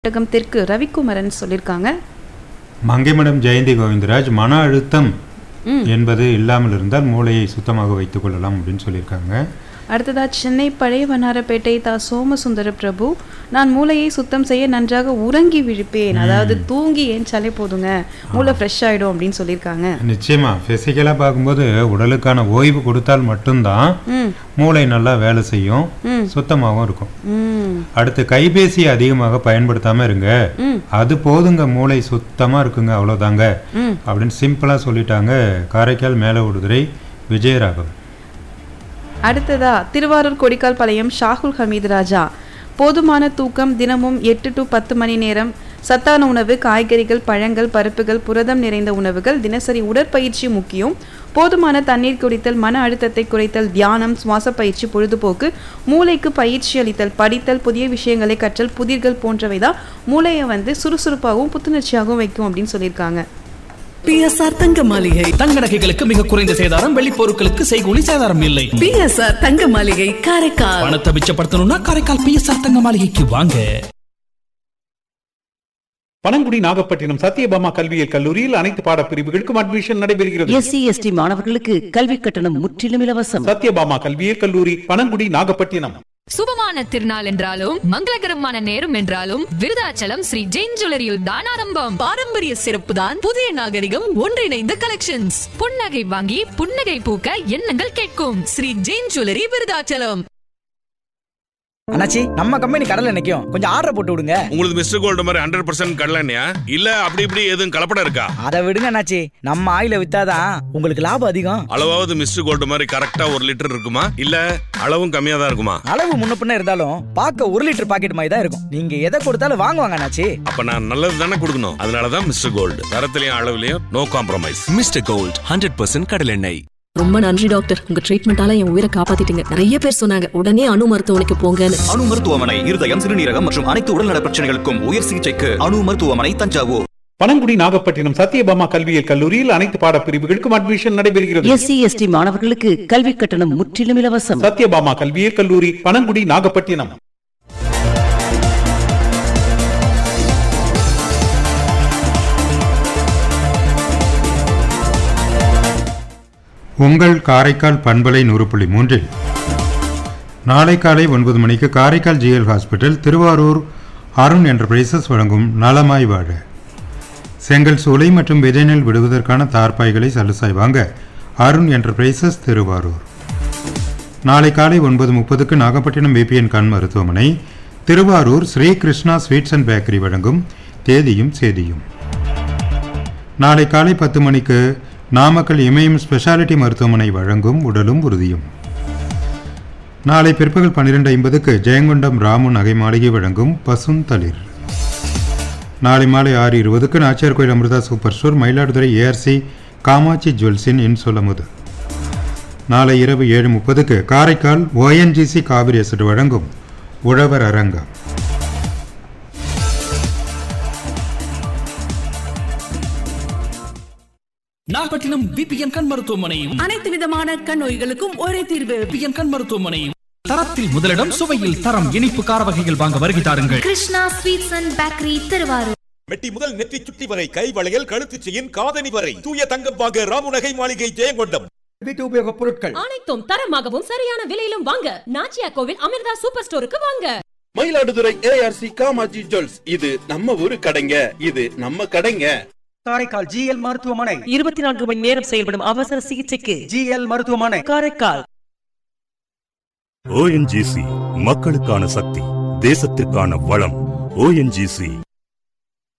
நாடகம் தெற்கு ரவிக்குமரன் சொல்லியிருக்காங்க மங்கைமடம் ஜெயந்தி கோவிந்தராஜ் மன அழுத்தம் ம். என்பது இல்லாமல் இருந்தால் மூளையை சுத்தமாக வைத்துக் கொள்ளலாம் அப்படின்னு சொல்லியிருக்காங்க அடுத்ததா சென்னை பழைய வண்ணாரப்பேட்டை தா சோமசுந்தர பிரபு நான் மூளையை சுத்தம் செய்ய நன்றாக உறங்கி விழிப்பேன் அதாவது தூங்கி ஏஞ்சாலே போதுங்க மூளை ஃப்ரெஷ் ஆயிடும் அப்படின்னு சொல்லியிருக்காங்க நிச்சயமா ஃபிசிக்கலாக பார்க்கும்போது உடலுக்கான ஓய்வு கொடுத்தால் மட்டும்தான் ம் மூளை நல்லா வேலை செய்யும் ம். சுத்தமாகவும் இருக்கும் ம் அடுத்து கைபேசியை அதிகமாக பயன்படுத்தாம இருங்க ம். அது போதுங்க மூளை சுத்தமா இருக்குங்க அவ்வளோதாங்க ம் அப்படின்னு சிம்பிளா சொல்லிட்டாங்க காரைக்கால் மேல விடுதுறை விஜயராகவன் அடுத்ததா திருவாரூர் கொடிக்கால் பாளையம் ஷாகுல் ஹமீது ராஜா போதுமான தூக்கம் தினமும் எட்டு டு பத்து மணி நேரம் சத்தான உணவு காய்கறிகள் பழங்கள் பருப்புகள் புரதம் நிறைந்த உணவுகள் தினசரி உடற்பயிற்சி முக்கியம் போதுமான தண்ணீர் குடித்தல் மன அழுத்தத்தை குறைத்தல் தியானம் சுவாச பயிற்சி பொழுதுபோக்கு மூளைக்கு பயிற்சி அளித்தல் படித்தல் புதிய விஷயங்களை கற்றல் புதிர்கள் போன்றவை தான் மூளையை வந்து சுறுசுறுப்பாகவும் புத்துணர்ச்சியாகவும் வைக்கும் அப்படின்னு சொல்லியிருக்காங்க பிஎஸ்ஆர் தங்க மாளிகை தங்க நகைகளுக்கு மிக குறைந்த சேதாரம் வெள்ளி பொருட்களுக்கு செய்கூலி சேதாரம் இல்லை பிஎஸ்ஆர் தங்க மாளிகை காரைக்கால் பணத்தை மிச்சப்படுத்தணும்னா காரைக்கால் பிஎஸ்ஆர் தங்க மாளிகைக்கு வாங்க பனங்குடி நாகப்பட்டினம் சத்யபாமா கல்வியியல் கல்லூரியில் அனைத்து பாடப்பிரிவுகளுக்கும் அட்மிஷன் நடைபெறுகிறது எஸ்சி எஸ்டி மாணவர்களுக்கு கல்வி கட்டணம் முற்றிலும் இலவசம் சத்யபாமா கல்வியியல் கல்லூரி பனங்குடி நாகப்பட்டினம் சுபமான திருநாள் என்றாலும் மங்களகரமான நேரம் என்றாலும் விருதாச்சலம் ஸ்ரீ ஜெயின் ஜுவல்லரியில் தான் ஆரம்பம் பாரம்பரிய சிறப்பு தான் புதிய நாகரிகம் ஒன்றிணைந்த கலெக்ஷன்ஸ் புன்னகை வாங்கி புன்னகை பூக்க எண்ணங்கள் கேட்கும் ஸ்ரீ ஜெயின் ஜுவல்லரி விருதாச்சலம் அண்ணாச்சி நம்ம கம்பெனி கடல்ல நிக்கும் கொஞ்சம் ஆர்டர் போட்டு விடுங்க உங்களுக்கு மிஸ்டர் கோல்டு மாதிரி ஹண்ட்ரட் பர்சன்ட் கடலண்ணியா இல்ல அப்படி இப்படி எதுவும் கலப்படம் இருக்கா அதை விடுங்க அண்ணாச்சி நம்ம ஆயில வித்தாதான் உங்களுக்கு லாபம் அதிகம் அளவாவது மிஸ்டர் கோல்டு மாதிரி கரெக்டா ஒரு லிட்டர் இருக்குமா இல்ல அளவும் கம்மியா தான் இருக்குமா அளவு முன்ன பின்ன இருந்தாலும் பார்க்க ஒரு லிட்டர் பாக்கெட் மாதிரி தான் இருக்கும் நீங்க எதை கொடுத்தாலும் வாங்குவாங்க அண்ணாச்சி அப்ப நான் நல்லது தானே கொடுக்கணும் அதனாலதான் மிஸ்டர் கோல்டு தரத்திலையும் அளவுலயும் no compromise Mister Gold hundred percent கடலெண்ணெய் ரொம்ப நன்றி டாக்டர் உங்க ட்ரீட்மெண்டால என் உயிரை காப்பாத்திட்டீங்க நிறைய பேர் சொன்னாங்க உடனே அணு மருத்துவமனைக்கு போங்கன்னு அணு மருத்துவமனை இருதயம் சிறுநீரகம் மற்றும் அனைத்து உடல்நல பிரச்சனைகளுக்கும் உயர் சிகிச்சைக்கு அணு மருத்துவமனை தஞ்சாவூர் பனங்குடி நாகப்பட்டினம் சத்யபாமா கல்வியியல் கல்லூரியில் அனைத்து பாடப்பிரிவுகளுக்கும் அட்மிஷன் நடைபெறுகிறது எஸ்சி எஸ்டி மாணவர்களுக்கு கல்வி கட்டணம் முற்றிலும் இலவசம் சத்யபாமா கல்வியியல் கல்லூரி பனங்குடி நாகப்பட்டினம் உங்கள் காரைக்கால் பண்பலை நூறு புள்ளி மூன்றில் நாளை காலை ஒன்பது மணிக்கு Karaikal GL hospital Thiruvarur Arun enterprises வழங்கும் நலமாய் வாழ செங்கல் சூளை மற்றும் விதைநெல் விடுவதற்கான தார்பாய்களை சலுசாய் வாங்க அருண் என்டர்பிரைசஸ் திருவாரூர் நாளை காலை ஒன்பது முப்பதுக்கு நாகப்பட்டினம் பிபிஎன் கண் மருத்துவமனை Thiruvarur Sri Krishna sweets and bakery வழங்கும் தேதியும் சேதியும் நாளை காலை பத்து மணிக்கு நாமக்கல் இமயம் ஸ்பெஷாலிட்டி மருத்துவமனை வழங்கும் உடலும் உறுதியும் நாளை பிற்பகல் பன்னிரெண்டு ஐம்பதுக்கு ஜெயங்கொண்டம் ராமு நகை மாளிகை வழங்கும் பசுந்தளிர் நாளை மாலை ஆறு இருபதுக்கு Nachiyar Koil Amirtha super store Mayiladuthurai ARC Kamatchi ஜுவல்ஸின் இன்சொலமுது நாளை இரவு ஏழு முப்பதுக்கு காரைக்கால் ஓஎன்ஜிசி காவிரி எசட் வழங்கும் உழவர் அரங்கம் நாகப்பட்டினம் பிபிஎன் கண் மருத்துவமனை அனைத்து விதமான கண் நோய்களுக்கும் ஒரே தீர்வு பிபிஎன் கண் மருத்துவமனை தரத்தில் முதலிடம் சுவையில் தரம் இனிப்பு கார வகைகள் வாங்க வருகை தாருங்கள் Krishna sweets and bakery Thiruvarur மெட்டி முதல் நெற்றி சுட்டி வரை கை வளையல் கழுத்து செயின் காதணி வரை தூய தங்கம் வாங்க ராமுநகை மாளிகை ஜெயங்கொண்டம் வீட்டு உபயோக பொருட்கள் அனைத்தும் தரமாகவும் சரியான விலையிலும் வாங்க நாச்சியா கோவில் அமிர்தா சூப்பர் ஸ்டோருக்கு வாங்க மயிலாடுதுறை ஏஆர்சி காமாஜி ஜுவல்ஸ் இது நம்ம ஊரு கடைங்க இது நம்ம கடைங்க காரைக்கால் ஜிஎல் மருத்துவமனை இருபத்தி நான்கு மணி நேரம் செயல்படும் அவசர சிகிச்சைக்கு ஜிஎல் மருத்துவமனை காரைக்கால் ஓஎன்ஜிசி மக்களுக்கான சக்தி தேசத்திற்கான வளம் ஓஎன்ஜிசி